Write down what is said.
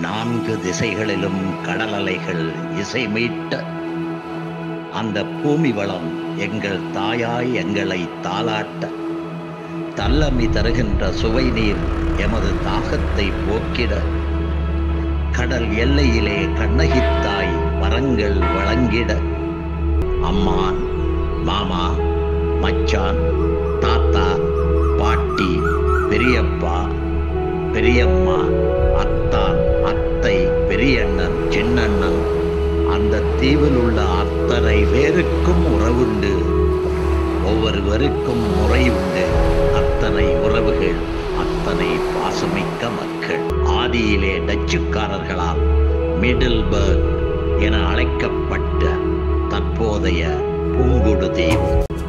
நான்கு திசைகளிலும் கடல் அலைகள் இசை மீட்ட அந்த பூமி வளம் எங்கள் தாயாய் எங்களை தாளாட்ட தள்ளமி தருகின்ற சுவை நீர் எமது தாகத்தை போக்கிட கடல் எல்லையிலே கண்ணகித்தாய் வரங்கள் வழங்கிட அம்மான் மாமா மச்சான் தாத்தா பாட்டி பெரியப்பா பெரியம்மா அத்தான் அத்தை பெரியண்ணன் சின்னண்ணன் அந்த தீவில் உள்ள அத்தனை பேருக்கும் உறவுண்டு ஒவ்வொருவருக்கும் முறை உண்டு அத்தனை உறவுகள் அத்தனை பாசமிக்க மக்கள் ஆதியிலே டச்சுக்காரர்களால் மிடில்பர்க் என அழைக்கப்பட்ட தற்போதைய பூங்குடு தீவு